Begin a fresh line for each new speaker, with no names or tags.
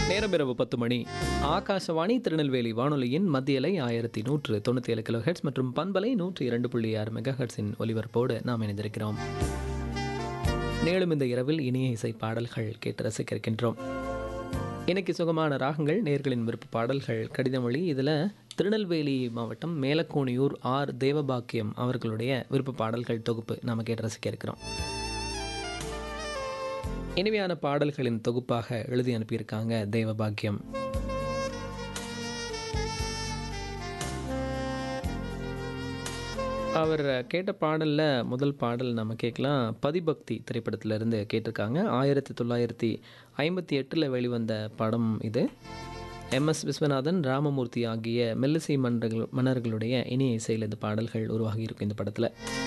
நேரம் இரவு பத்து மணி ஆகாசவாணி திருநெல்வேலி வானொலியின் மத்தியலை ஆயிரத்தி நூற்று தொண்ணூற்றி ஏழு கிலோ ஹெட்ஸ் மற்றும் பண்பலை நூற்றி இரண்டு புள்ளி ஆறு மெகா ஹெட்ஸின் ஒலிபரப்போடு நாம் இணைந்திருக்கிறோம் மேலும் இந்த இரவில் இனிய இசை பாடல்கள் கேட்டு ரசிக்க இருக்கின்றோம் இன்னைக்கு சுகமான ராகங்கள் நேர்களின் விருப்ப பாடல்கள் கடிதமொழி இதில் திருநெல்வேலி மாவட்டம் மேலக்கோணியூர் ஆர் தேவபாக்கியம் அவர்களுடைய விருப்ப பாடல்கள் தொகுப்பு நாம் கேட்டு ரசிக்க இருக்கிறோம் இனிமையான பாடல்களின் தொகுப்பாக எழுதி அனுப்பியிருக்காங்க தேவபாக்கியம் அவர் கேட்ட பாடலில் முதல் பாடல் நம்ம கேட்கலாம் பதிபக்தி திரைப்படத்திலிருந்து கேட்டிருக்காங்க ஆயிரத்தி தொள்ளாயிரத்தி ஐம்பத்தி எட்டில் வெளிவந்த படம் இது எம்எஸ் விஸ்வநாதன் ராமமூர்த்தி ஆகிய மெல்லிசை மன்றங்கள் மன்னர்களுடைய இனிய இசையில் இந்த பாடல்கள் உருவாகி இருக்கும் இந்த படத்தில்